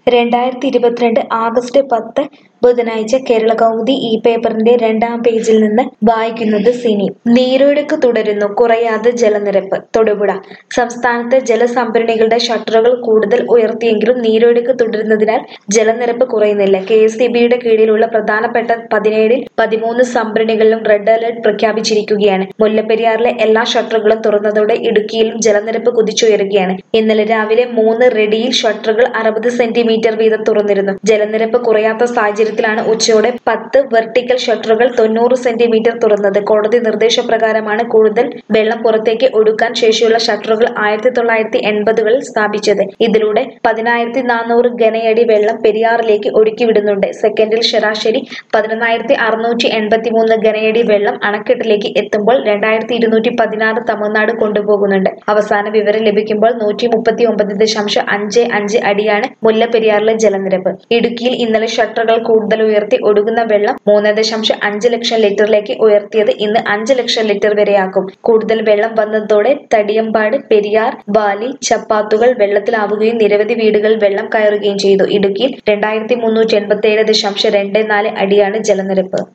രണ്ടായിരത്തി ഇരുപത്തിരണ്ട് ആഗസ്റ്റ് പത്ത് ബുധനാഴ്ച കേരള കൗമുദി ഈ പേപ്പറിന്റെ രണ്ടാം പേജിൽ നിന്ന് വായിക്കുന്നത് സിനി നീരൊഴുക്ക് തുടരുന്നു കുറയാതെ ജലനിരപ്പ് തൊടുപുഴ സംസ്ഥാനത്തെ ജലസംഭരണികളുടെ ഷട്ടറുകൾ കൂടുതൽ ഉയർത്തിയെങ്കിലും നീരൊഴുക്ക് തുടരുന്നതിനാൽ ജലനിരപ്പ് കുറയുന്നില്ല കെ എസ് ഇ ബിയുടെ കീഴിലുള്ള പ്രധാനപ്പെട്ട പതിനേഴിൽ പതിമൂന്ന് സംഭരണികളിലും റെഡ് അലർട്ട് പ്രഖ്യാപിച്ചിരിക്കുകയാണ് മുല്ലപ്പെരിയാറിലെ എല്ലാ ഷട്ടറുകളും തുറന്നതോടെ ഇടുക്കിയിലും ജലനിരപ്പ് കുതിച്ചുയരുകയാണ് ഇന്നലെ രാവിലെ മൂന്ന് റെഡിയിൽ ഷട്ടറുകൾ അറുപത് സെന്റിമീറ്റർ വീതം തുറന്നിരുന്നു ജലനിരപ്പ് കുറയാത്ത സാഹചര്യത്തിലാണ് ഉച്ചയോടെ പത്ത് വെർട്ടിക്കൽ ഷട്ടറുകൾ തൊണ്ണൂറ് സെന്റിമീറ്റർ തുറന്നത് കോടതി നിർദ്ദേശപ്രകാരമാണ് കൂടുതൽ വെള്ളം പുറത്തേക്ക് ഒഴുക്കാൻ ശേഷിയുള്ള ഷട്ടറുകൾ ആയിരത്തി തൊള്ളായിരത്തി എൺപതുകളിൽ സ്ഥാപിച്ചത് ഇതിലൂടെ പതിനായിരത്തി നാനൂറ് ഘനയടി വെള്ളം പെരിയാറിലേക്ക് ഒഴുക്കിവിടുന്നുണ്ട് സെക്കൻഡിൽ ശരാശരി പതിനൊന്നായിരത്തി അറുന്നൂറ്റി എൺപത്തി മൂന്ന് ഘനയടി വെള്ളം അണക്കെട്ടിലേക്ക് എത്തുമ്പോൾ രണ്ടായിരത്തി ഇരുന്നൂറ്റി പതിനാറ് തമിഴ്നാട് കൊണ്ടുപോകുന്നുണ്ട് അവസാന വിവരം ലഭിക്കുമ്പോൾ നൂറ്റി മുപ്പത്തി ഒമ്പത് ദശാംശം അഞ്ച് അഞ്ച് അടിയാണ് മുല്ലപ്പെരിയാറിലെ ജലനിരപ്പ് ഇടുക്കിയിൽ ഇന്നലെ ഷട്ടറുകൾ കൂടുതൽ ഉയർത്തി ഒഴുകുന്ന വെള്ളം മൂന്ന് ദശാംശം അഞ്ച് ലക്ഷം ലിറ്ററിലേക്ക് ഉയർത്തിയത് ഇന്ന് അഞ്ച് ലക്ഷം ലിറ്റർ വരെയാക്കും കൂടുതൽ വെള്ളം വന്നതോടെ തടിയമ്പാട് പെരിയാർ ബാലി ചപ്പാത്തുകൾ വെള്ളത്തിലാവുകയും നിരവധി വീടുകൾ വെള്ളം കയറുകയും ചെയ്തു ഇടുക്കിയിൽ രണ്ടായിരത്തി മുന്നൂറ്റി എൺപത്തി ഏഴ് ദശാംശം രണ്ട് നാല് അടിയാണ് ജലനിരപ്പ്